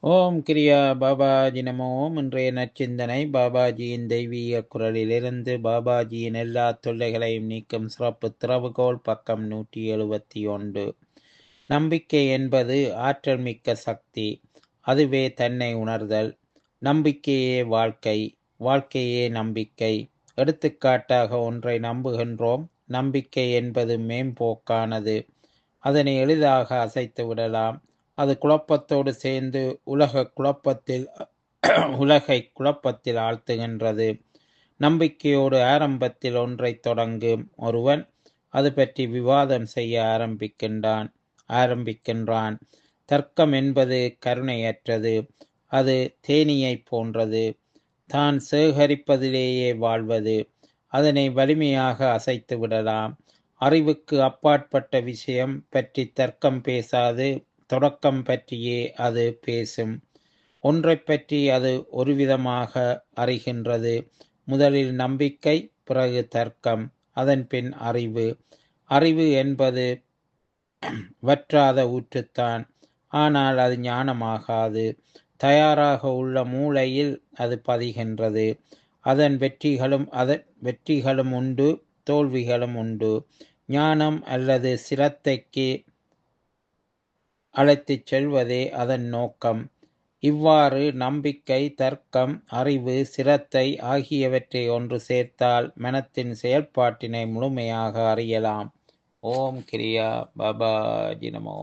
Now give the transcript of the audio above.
ஓம் கிரியா பாபாஜி நமோ ஓம் இன்றைய நற்சிந்தனை பாபாஜியின் தெய்வீக குரலிலிருந்து பாபாஜியின் எல்லா தொல்லைகளையும் நீக்கும் சிறப்பு திறவுகோல் பக்கம் நூற்றி எழுபத்தி ஒன்று நம்பிக்கை என்பது ஆற்றல் மிக்க சக்தி அதுவே தன்னை உணர்தல் நம்பிக்கையே வாழ்க்கை வாழ்க்கையே நம்பிக்கை எடுத்துக்காட்டாக ஒன்றை நம்புகின்றோம் நம்பிக்கை என்பது மேம்போக்கானது அதனை எளிதாக அசைத்து விடலாம் அது குழப்பத்தோடு சேர்ந்து உலக குழப்பத்தில் உலகை குழப்பத்தில் ஆழ்த்துகின்றது நம்பிக்கையோடு ஆரம்பத்தில் ஒன்றை தொடங்கும் ஒருவன் அது பற்றி விவாதம் செய்ய ஆரம்பிக்கின்றான் ஆரம்பிக்கின்றான் தர்க்கம் என்பது கருணையற்றது அது தேனியைப் போன்றது தான் சேகரிப்பதிலேயே வாழ்வது அதனை வலிமையாக அசைத்து விடலாம் அறிவுக்கு அப்பாற்பட்ட விஷயம் பற்றி தர்க்கம் பேசாது தொடக்கம் பற்றியே அது பேசும் ஒன்றை பற்றி அது ஒருவிதமாக அறிகின்றது முதலில் நம்பிக்கை பிறகு தர்க்கம் அதன் பின் அறிவு அறிவு என்பது வற்றாத ஊற்றுத்தான் ஆனால் அது ஞானமாகாது தயாராக உள்ள மூளையில் அது பதிகின்றது அதன் வெற்றிகளும் அதன் வெற்றிகளும் உண்டு தோல்விகளும் உண்டு ஞானம் அல்லது சிரத்தைக்கு அழைத்துச் செல்வதே அதன் நோக்கம் இவ்வாறு நம்பிக்கை தர்க்கம் அறிவு சிரத்தை ஆகியவற்றை ஒன்று சேர்த்தால் மனத்தின் செயல்பாட்டினை முழுமையாக அறியலாம் ஓம் கிரியா பாபாஜி நமோ